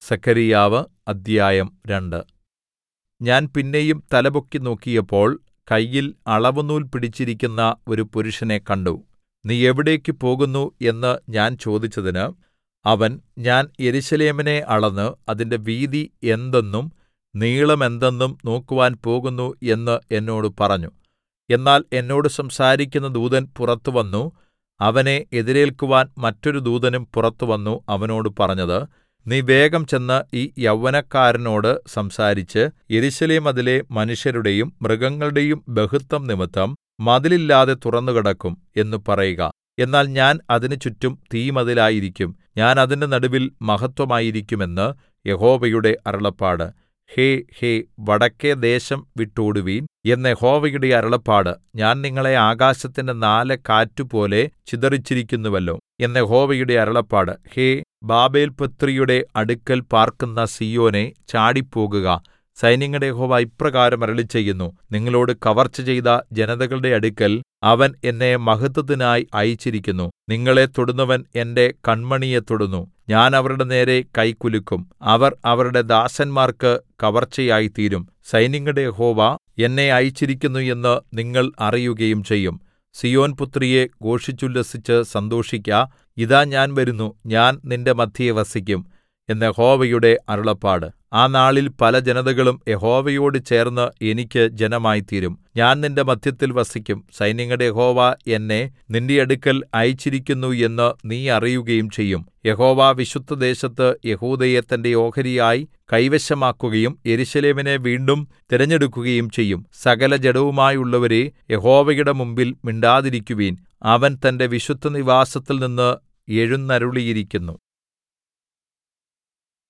സെഖര്യാവ് അദ്ധ്യായം രണ്ട് ഞാൻ പിന്നെയും തലപൊക്കി നോക്കിയപ്പോൾ കയ്യിൽ അളവുനൂൽ പിടിച്ചിരിക്കുന്ന ഒരു പുരുഷനെ കണ്ടു നീ എവിടേക്ക് പോകുന്നു എന്ന് ഞാൻ ചോദിച്ചതിന് അവൻ ഞാൻ യെരൂശലേമിനെ അളന്ന് അതിന്റെ വീതി എന്തെന്നും നീളം എന്തെന്നും നോക്കുവാൻ പോകുന്നു എന്ന് എന്നോട് പറഞ്ഞു എന്നാൽ എന്നോട് സംസാരിക്കുന്ന ദൂതൻ പുറത്തു വന്നു അവനെ എതിരേൽക്കുവാൻ മറ്റൊരു ദൂതനും പുറത്തു വന്നു അവനോട് പറഞ്ഞത് നീ വേഗം ചെന്ന് ഈ യൗവനക്കാരനോട് സംസാരിച്ച് യെരൂശലേം മതിലെ മനുഷ്യരുടെയും മൃഗങ്ങളുടെയും ബഹുത്വം നിമിത്തം മതിലില്ലാതെ തുറന്നുകിടക്കും എന്ന് പറയുക എന്നാൽ ഞാൻ അതിന് ചുറ്റും തീമതിലായിരിക്കും ഞാൻ അതിന്റെ നടുവിൽ മഹത്വമായിരിക്കും എന്ന് യഹോവയുടെ അരുളപ്പാട് ഹേ ഹേ വടക്കെ ദേശം വിട്ടോടുവിൻ എന്ന് യഹോവയുടെ അരുളപ്പാട് ഞാൻ നിങ്ങളെ ആകാശത്തിന്റെ നാല് കാറ്റുപോലെ ചിതറിച്ചിരിക്കുന്നുവല്ലോ എന്ന് യഹോവയുടെ അരുളപ്പാട് ഹേ ബാബേൽപുത്രിയുടെ അടുക്കൽ പാർക്കുന്ന സീയോനേ ചാടിപ്പോകുക സൈന്യങ്ങളുടെ യഹോവ ഇപ്രകാരം അരുളിച്ചെയ്യുന്നു നിങ്ങളോട് കവർച്ച ചെയ്ത ജനതകളുടെ അടുക്കൽ അവൻ എന്നെ മഹത്വത്തിനായി അയച്ചിരിക്കുന്നു നിങ്ങളെ തൊടുന്നവൻ എന്റെ കണ്മണിയെ തൊടുന്നു ഞാൻ അവരുടെ നേരെ കൈ കുലുക്കും അവർ അവരുടെ ദാസന്മാർക്ക് കവർച്ചയായിത്തീരും സൈന്യങ്ങളുടെ യഹോവ എന്നെ അയച്ചിരിക്കുന്നു എന്ന് നിങ്ങൾ അറിയുകയും ചെയ്യും സീയോൻ പുത്രിയെ ഘോഷിച്ചുല്ലസിച്ച് സന്തോഷിക്ക ഇതാ ഞാൻ വരുന്നു ഞാൻ നിന്റെ മദ്ധ്യേ വസിക്കും എന്ന് യഹോവയുടെ അരുളപ്പാട് ആ നാളിൽ പല ജനതകളും യഹോവയോട് ചേർന്ന് എനിക്ക് ജനമായിത്തീരും ഞാൻ നിന്റെ മദ്ധ്യത്തിൽ വസിക്കും സൈന്യങ്ങളുടെ യഹോവ എന്നെ നിന്റെ അടുക്കൽ അയച്ചിരിക്കുന്നു എന്ന് നീ അറിയുകയും ചെയ്യും യഹോവ വിശുദ്ധദേശത്ത് യെഹൂദയെ തന്റെ ഓഹരിയായി കൈവശമാക്കുകയും യെരൂശലേമിനെ വീണ്ടും തിരഞ്ഞെടുക്കുകയും ചെയ്യും സകല ജഡവുമായുള്ളവരേ യഹോവയുടെ മുമ്പിൽ മിണ്ടാതിരിക്കുവിൻ അവൻ തന്റെ വിശുദ്ധനിവാസത്തിൽ നിന്ന് എഴുന്നരുളിയിരിക്കുന്നു